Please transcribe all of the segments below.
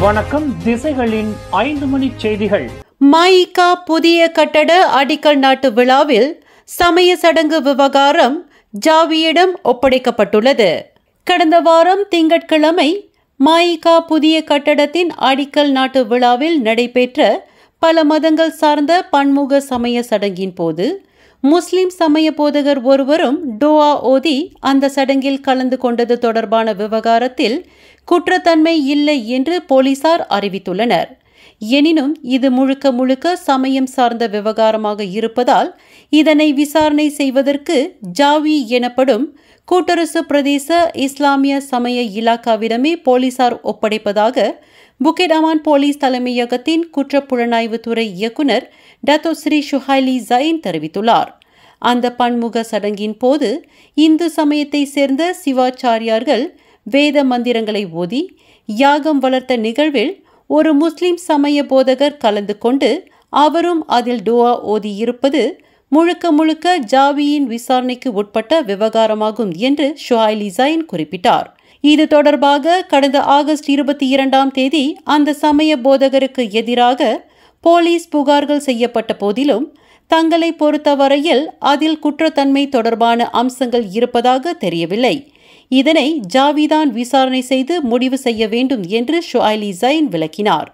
வணக்கம் திசைகளின் ஐந்து மணி செய்திகள் மாயிகா புதிய கட்டட அடிக்கல் நாட்டு விழாவில் சமய சடங்கு விவகாரம் ஜாவியிடம் ஒப்படைக்கப்பட்டுள்ளது கடந்த வாரம் திங்கட்கிழமை மாயிகா புதிய கட்டடத்தின் அடிக்கல் நாட்டு விழாவில் நடைபெற்ற பல மதங்கள் சார்ந்த பன்முக சமய சடங்கின் போது முஸ்லிம் சமய போதகர் ஒருவரும் டோவா ஓதி அந்த சடங்கில் கலந்து கொண்டது தொடர்பான விவகாரத்தில் குற்றத்தன்மை இல்லை என்று போலீசார் அறிவித்துள்ளனர் எனினும் இது முழுக்க முழுக்க சமயம் சார்ந்த விவகாரமாக இருப்பதால் இதனை விசாரணை செய்வதற்கு ஜாவி எனப்படும் கூட்டரசு பிரதேச இஸ்லாமிய சமய இலாக்காவிடமே போலீசார் ஒப்படைப்பதாக புக்கெட் அமான் போலீஸ் தலைமையகத்தின் குற்றப்புலனாய்வு துறை இயக்குனர் டத்தோ ஸ்ரீ ஷுஹைலி ஜைன் தெரிவித்துள்ளார் அந்த பன்முக சடங்கின் போது இந்து சமயத்தை சேர்ந்த சிவாச்சாரியார்கள் வேத மந்திரங்களை ஓதி யாகம் வளர்த்த நிகழ்வில் ஒரு முஸ்லிம் சமய போதகர் கலந்து கொண்டு அவரும் அதில் துவா ஓதி இருப்பது முழுக்க முழுக்க ஜாவியின் விசாரணைக்கு உட்பட்ட விவகாரமாகும் என்று ஷுஹைலி ஜைன் குறிப்பிட்டார் இது தொடர்பாக கடந்த ஆகஸ்ட் இருபத்தி இரண்டாம் தேதி அந்த சமய போதகருக்கு எதிராக போலீஸ் புகார்கள் செய்யப்பட்ட போதிலும் தங்களை பொறுத்தவரையில் அதில் குற்றத்தன்மை தொடர்பான அம்சங்கள் இருப்பதாக தெரியவில்லை இதனை ஜாவிதான் விசாரணை செய்து முடிவு செய்ய வேண்டும் என்று ஷுஐலி ஜைன் விளக்கினார்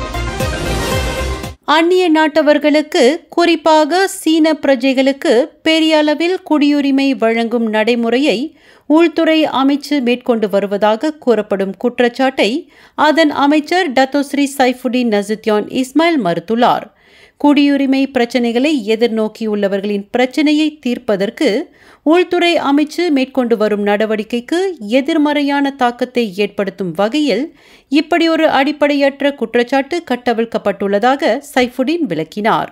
அந்நிய நாட்டவர்களுக்கு குறிப்பாக சீன பிரஜைகளுக்கு பெரிய அளவில் குடியுரிமை வழங்கும் நடைமுறையை உள்துறை அமைச்சு மேற்கொண்டு வருவதாக கூறப்படும் குற்றச்சாட்டை அதன் அமைச்சர் டத்தோஸ்ரீ சைஃபுடின் நசித்யான் இஸ்மாயில் மறுத்துள்ளார் குடியுரிமை பிரச்சினைகளை எதிர்நோக்கியுள்ளவர்களின் பிரச்சினையை தீர்ப்பதற்கு உள்துறை அமைச்சு மேற்கொண்டு வரும் நடவடிக்கைக்கு எதிர்மறையான தாக்கத்தை ஏற்படுத்தும் வகையில் இப்படி ஒரு அடிப்படையற்ற குற்றச்சாட்டு கட்டவிழ்க்கப்பட்டுள்ளதாக சைஃபுடின் விளக்கினார்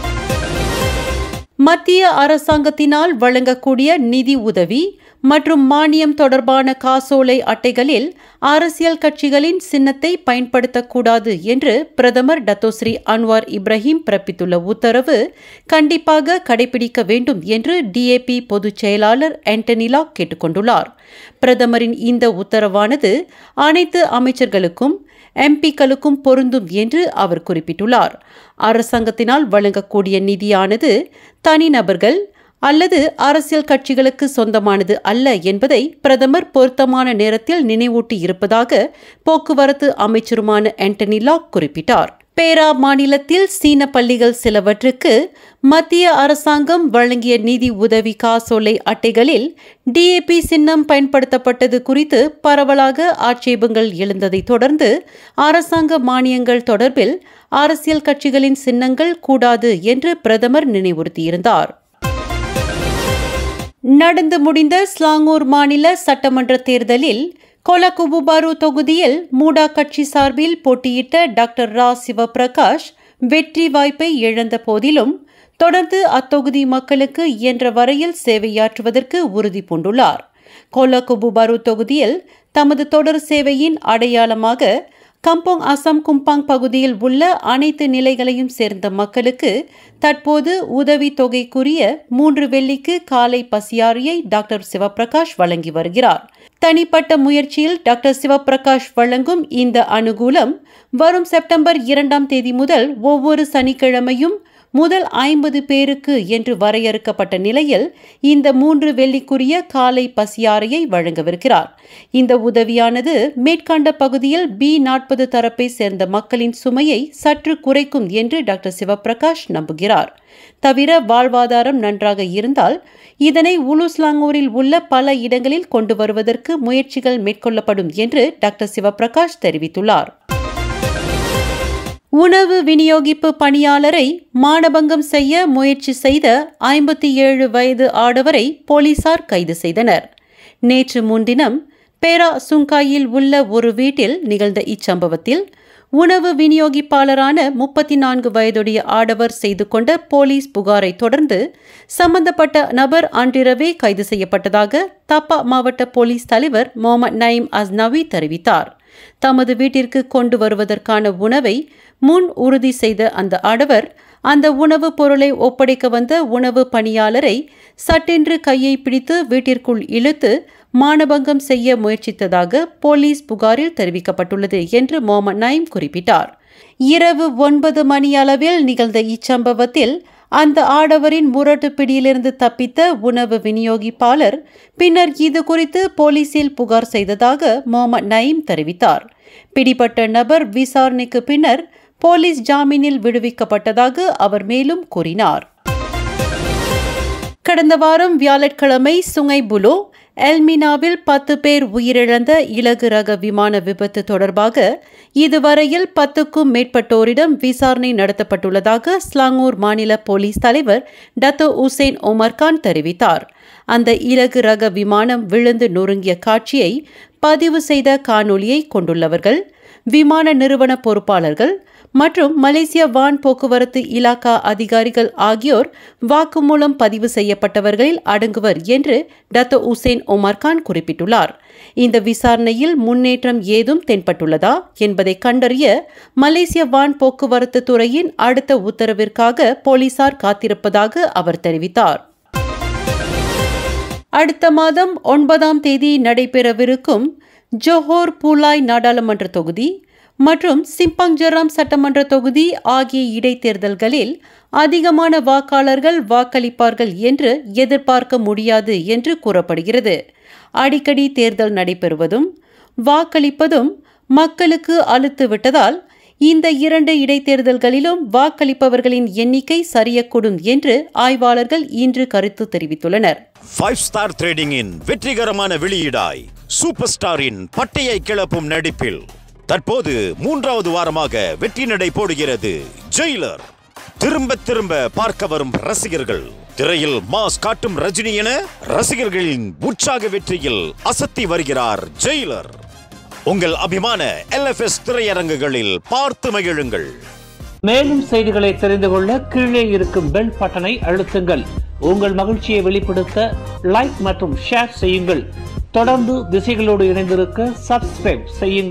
மத்திய அரசாங்கத்தினால் வழங்கக்கூடிய நிதி உதவி மற்றும் மானியம் தொடர்பான காசோலை அட்டைகளில் அரசியல் கட்சிகளின் சின்னத்தை பயன்படுத்தக்கூடாது என்று பிரதமர் டத்தோஸ்ரீ அன்வார் இப்ராஹிம் பிறப்பித்துள்ள உத்தரவு கண்டிப்பாக கடைபிடிக்க வேண்டும் என்று டிஏபி பொதுச் செயலாளர் ஆண்டனிலா கேட்டுக்கொண்டுள்ளார் பிரதமரின் இந்த உத்தரவானது அனைத்து அமைச்சர்களுக்கும் எம்பிக்களுக்கும் பொருந்தும் என்று அவர் குறிப்பிட்டுள்ளார் அரசாங்கத்தினால் வழங்கக்கூடிய நிதியானது தனிநபர்கள் அல்லது அரசியல் கட்சிகளுக்கு சொந்தமானது அல்ல என்பதை பிரதமர் பொருத்தமான நேரத்தில் நினைவூட்டி இருப்பதாக போக்குவரத்து அமைச்சருமான ஆண்டனி லாக் குறிப்பிட்டார் பேரா மாநிலத்தில் சீன பள்ளிகள் சிலவற்றுக்கு மத்திய அரசாங்கம் வழங்கிய நிதி உதவி காசோலை அட்டைகளில் டிஏபி சின்னம் பயன்படுத்தப்பட்டது குறித்து பரவலாக ஆட்சேபங்கள் எழுந்ததை தொடர்ந்து அரசாங்க மானியங்கள் தொடர்பில் அரசியல் கட்சிகளின் சின்னங்கள் கூடாது என்று பிரதமர் நினைவுறுத்தியிருந்தார் நடந்து முடிந்த ஸ்லாங்கூர் மாநில சட்டமன்ற தேர்தலில் கொலகுபுபாரு தொகுதியில் மூடா கட்சி சார்பில் போட்டியிட்ட டாக்டர் ரா சிவபிரகாஷ் வெற்றி வாய்ப்பை இழந்த போதிலும் தொடர்ந்து அத்தொகுதி மக்களுக்கு இயன்ற வரையில் சேவையாற்றுவதற்கு உறுதி பூண்டுள்ளார் கொலகுபுபாரு தொகுதியில் தமது தொடர் சேவையின் அடையாளமாக கம்போங் அசாம் கும்பாங் பகுதியில் உள்ள அனைத்து நிலைகளையும் சேர்ந்த மக்களுக்கு தற்போது உதவி தொகைக்குரிய மூன்று வெள்ளிக்கு காலை பசியாரியை டாக்டர் சிவபிரகாஷ் வழங்கி வருகிறார் தனிப்பட்ட முயற்சியில் டாக்டர் சிவபிரகாஷ் வழங்கும் இந்த அனுகூலம் வரும் செப்டம்பர் இரண்டாம் தேதி முதல் ஒவ்வொரு சனிக்கிழமையும் முதல் ஐம்பது பேருக்கு என்று வரையறுக்கப்பட்ட நிலையில் இந்த மூன்று வெள்ளிக்குரிய காலை பசியாரையை வழங்கவிருக்கிறார் இந்த உதவியானது மேற்கண்ட பகுதியில் பி நாற்பது தரப்பை சேர்ந்த மக்களின் சுமையை சற்று குறைக்கும் என்று டாக்டர் சிவபிரகாஷ் நம்புகிறார் தவிர வாழ்வாதாரம் நன்றாக இருந்தால் இதனை உலுஸ்லாங்கூரில் உள்ள பல இடங்களில் கொண்டு வருவதற்கு முயற்சிகள் மேற்கொள்ளப்படும் என்று டாக்டர் சிவபிரகாஷ் தெரிவித்துள்ளார் உணவு விநியோகிப்பு பணியாளரை மானபங்கம் செய்ய முயற்சி செய்த ஐம்பத்தி ஏழு வயது ஆடவரை போலீசார் கைது செய்தனர் நேற்று முன்தினம் பேரா சுங்காயில் உள்ள ஒரு வீட்டில் நிகழ்ந்த இச்சம்பவத்தில் உணவு விநியோகிப்பாளரான முப்பத்தி நான்கு வயதுடைய ஆடவர் செய்து கொண்ட போலீஸ் புகாரை தொடர்ந்து சம்பந்தப்பட்ட நபர் அன்றிரவே கைது செய்யப்பட்டதாக தப்பா மாவட்ட போலீஸ் தலைவர் முகமது நயீம் அஸ்னவி தெரிவித்தார் தமது வீட்டிற்கு கொண்டு வருவதற்கான உணவை முன் உறுதி செய்த அந்த ஆடவர் அந்த உணவுப் பொருளை ஒப்படைக்க வந்த உணவு பணியாளரை சட்டென்று கையை பிடித்து வீட்டிற்குள் இழுத்து மானபங்கம் செய்ய முயற்சித்ததாக போலீஸ் புகாரில் தெரிவிக்கப்பட்டுள்ளது என்று மொஹமட் நயீம் குறிப்பிட்டார் இரவு ஒன்பது மணி அளவில் நிகழ்ந்த இச்சம்பவத்தில் அந்த ஆடவரின் முரட்டு பிடியிலிருந்து தப்பித்த உணவு விநியோகிப்பாளர் பின்னர் இது குறித்து போலீசில் புகார் செய்ததாக மொஹமட் நயீம் தெரிவித்தார் பிடிபட்ட நபர் விசாரணைக்கு பின்னர் போலீஸ் ஜாமீனில் விடுவிக்கப்பட்டதாக அவர் மேலும் கூறினார் கடந்த வாரம் வியாழக்கிழமை சுங்கைபுலோ எல்மினாவில் பத்து பேர் உயிரிழந்த இலகு ரக விமான விபத்து தொடர்பாக இதுவரையில் பத்துக்கும் மேற்பட்டோரிடம் விசாரணை நடத்தப்பட்டுள்ளதாக ஸ்லாங்கூர் மாநில போலீஸ் தலைவர் டத்தோ உசேன் ஒமர்கான் தெரிவித்தார் அந்த இலகு ரக விமானம் விழுந்து நொறுங்கிய காட்சியை பதிவு செய்த காணொலியை கொண்டுள்ளவர்கள் விமான நிறுவன பொறுப்பாளர்கள் மற்றும் மலேசிய வான் போக்குவரத்து இலாக்கா அதிகாரிகள் ஆகியோர் வாக்குமூலம் பதிவு செய்யப்பட்டவர்களில் அடங்குவர் என்று டத்தோ உசேன் ஒமர்கான் குறிப்பிட்டுள்ளார் இந்த விசாரணையில் முன்னேற்றம் ஏதும் தென்பட்டுள்ளதா என்பதை கண்டறிய மலேசிய வான் போக்குவரத்து துறையின் அடுத்த உத்தரவிற்காக போலீசார் காத்திருப்பதாக அவர் தெரிவித்தார் அடுத்த மாதம் ஒன்பதாம் தேதி நடைபெறவிருக்கும் ஜோஹோர் பூலாய் நாடாளுமன்ற தொகுதி மற்றும் சிம்பங்ஜராம் சட்டமன்ற தொகுதி ஆகிய இடைத்தேர்தல்களில் அதிகமான வாக்காளர்கள் வாக்களிப்பார்கள் என்று எதிர்பார்க்க முடியாது என்று கூறப்படுகிறது அடிக்கடி தேர்தல் நடைபெறுவதும் வாக்களிப்பதும் மக்களுக்கு அழுத்து விட்டதால் இந்த இரண்டு இடைத்தேர்தல்களிலும் வாக்களிப்பவர்களின் எண்ணிக்கை சரியக்கூடும் என்று ஆய்வாளர்கள் இன்று கருத்து தெரிவித்துள்ளனர் ஃபைவ் ஸ்டார் ட்ரேடிங்கின் வெற்றிகரமான வெளியீடாய் சூப்பர் ஸ்டாரின் பட்டையை கிளப்பும் நடிப்பில் தற்போது மூன்றாவது வாரமாக வெற்றி நடை போடுகிறது ஜெயிலர் திரும்ப திரும்ப பார்க்க வரும் ரசிகர்கள் திரையில் மாஸ் காட்டும் ரஜினி என ரசிகர்களின் உற்சாக வெற்றியில் அசத்தி வருகிறார் ஜெயிலர் உங்கள் அபிமான எல்எஃப்எஸ் திரையரங்குகளில் பார்த்து மகிழுங்கள் மேலும் செய்திகளை தெரிந்து கொள்ள கீழே இருக்கும் பெல் பட்டனை அழுத்துங்கள் உங்கள் மகிழ்ச்சியை வெளிப்படுத்த லைக் மற்றும் ஷேர் செய்யுங்கள் தொடர்ந்து திசைகளோடு இணைந்திருக்க சப்ஸ்கிரைப் செய்யுங்கள்